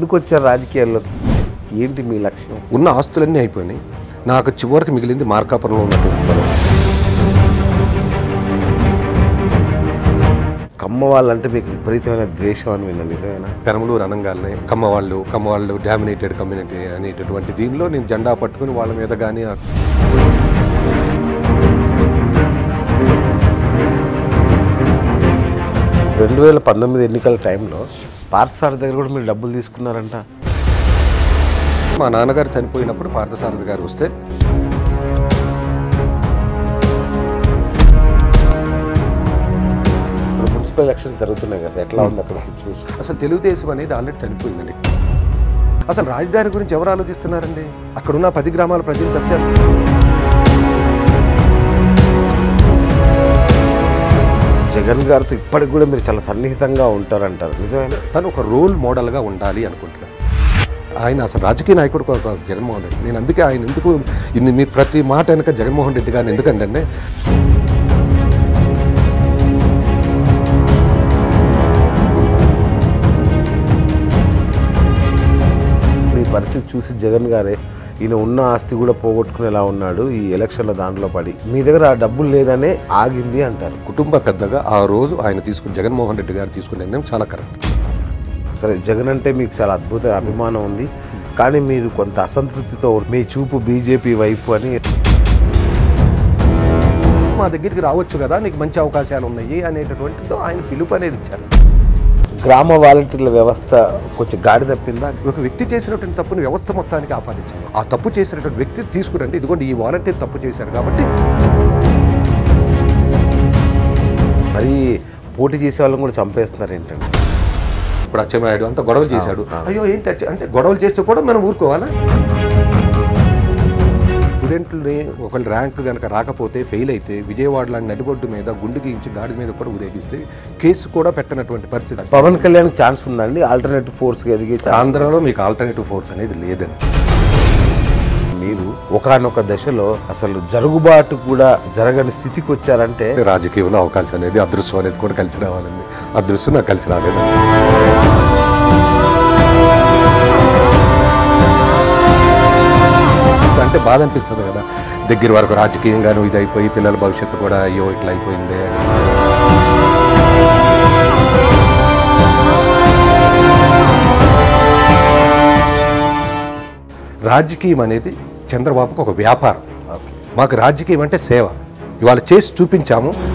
ఎందుకు వచ్చారు రాజకీయాల్లోకి ఏంటి మీ లక్ష్యం ఉన్న ఆస్తులన్నీ అయిపోయినాయి నాకు చివరికి మిగిలింది మార్కాపురంలో ఉన్నటువంటి పొలం కమ్మ వాళ్ళంటే మీకు విపరీతమైన ద్వేషం అని విన్నా నిజమేనా పెరమలూరు అనంగాల్ని కమ్మవాళ్ళు కమ్మవాళ్ళు డామినేటెడ్ కమ్యూనిటీ అనేటటువంటి దీనిలో నేను జెండా పట్టుకుని వాళ్ళ మీద కానీ రెండు వేల పంతొమ్మిది ఎన్నికల టైంలో పార్థసారథి దగ్గర కూడా మీరు డబ్బులు తీసుకున్నారంట మా నాన్నగారు చనిపోయినప్పుడు పార్థసారథి గారు వస్తే ఇప్పుడు మున్సిపల్ ఎలక్షన్స్ జరుగుతున్నాయి కదా ఎట్లా ఉంది అక్కడ సిచ్యువేషన్ అసలు తెలుగుదేశం అనేది ఆల్రెడీ చనిపోయిందండి అసలు రాజధాని గురించి ఎవరు ఆలోచిస్తున్నారండి అక్కడున్న పది గ్రామాల ప్రజలు తప్ప జగన్ గారితో ఇప్పటికి కూడా మీరు చాలా సన్నిహితంగా ఉంటారంటారు నిజమేనా తను ఒక రోల్ మోడల్గా ఉండాలి అనుకుంటున్నాను ఆయన అసలు రాజకీయ నాయకుడు కాదు కాదు జగన్మోహన్ రెడ్డి నేను అందుకే ఆయన ఎందుకు ఇన్ని మీ ప్రతి మాట వెనక జగన్మోహన్ రెడ్డి గారిని ఎందుకంటే మీ పరిస్థితి చూసి జగన్ గారే ఈయన ఉన్న ఆస్తి కూడా పోగొట్టుకునేలా ఉన్నాడు ఈ ఎలక్షన్ల దాంట్లో పడి మీ దగ్గర ఆ డబ్బులు లేదనే ఆగింది అంటారు కుటుంబ పెద్దగా ఆ రోజు ఆయన తీసుకుని జగన్మోహన్ రెడ్డి గారు తీసుకునే నిర్ణయం చాలా కరెక్ట్ సరే జగన్ అంటే మీకు చాలా అద్భుత అభిమానం ఉంది కానీ మీరు కొంత అసంతృప్తితో మీ చూపు బీజేపీ వైపు అని మా దగ్గరికి రావచ్చు కదా నీకు మంచి అవకాశాలు ఉన్నాయి అనేటటువంటితో ఆయన పిలుపు అనేది ఇచ్చారు గ్రామ వాలంటీర్ల వ్యవస్థ కొంచెం గాడి తప్పిందా ఒక వ్యక్తి చేసినటువంటి తప్పుని వ్యవస్థ మొత్తానికి ఆపాదించారు ఆ తప్పు చేసినటువంటి వ్యక్తి తీసుకురండి ఇదిగోండి ఈ వాలంటీర్ తప్పు చేశారు కాబట్టి మరి పోటీ చేసే వాళ్ళని కూడా చంపేస్తున్నారు ఏంటంటే ఇప్పుడు అచ్చమాయుడు అంత గొడవలు చేశాడు అయ్యో ఏంటి అచ్చ- అంటే గొడవలు చేస్తే కూడా మనం ఊరుకోవాలా స్టూడెంట్ని ఒకవేళ ర్యాంక్ కనుక రాకపోతే ఫెయిల్ అయితే విజయవాడ లాంటి నడిబొడ్డు మీద గుండెకి ఇచ్చి గాడి మీద కూడా ఊరేగిస్తే కేసు కూడా పెట్టనటువంటి పరిస్థితి పవన్ కళ్యాణ్ ఛాన్స్ ఉందండి ఆల్టర్నేటివ్ ఫోర్స్ ఎదిగే ఛాన్స్ ఆంధ్రాలో మీకు ఆల్టర్నేటివ్ ఫోర్స్ అనేది లేదని మీరు ఒకానొక దశలో అసలు జరుగుబాటు కూడా జరగని స్థితికి వచ్చారంటే రాజకీయంలో అవకాశం అనేది అదృశ్యం అనేది కూడా కలిసి రావాలండి అదృశ్యం నాకు కలిసి రాలేదు అంటే బాధ అనిపిస్తుంది కదా దగ్గర వరకు రాజకీయంగాను ఇది అయిపోయి పిల్లల భవిష్యత్తు కూడా అయ్యో ఇట్లా అయిపోయింది అని రాజకీయం అనేది చంద్రబాబుకు ఒక వ్యాపారం మాకు రాజకీయం అంటే సేవ ఇవాళ చేసి చూపించాము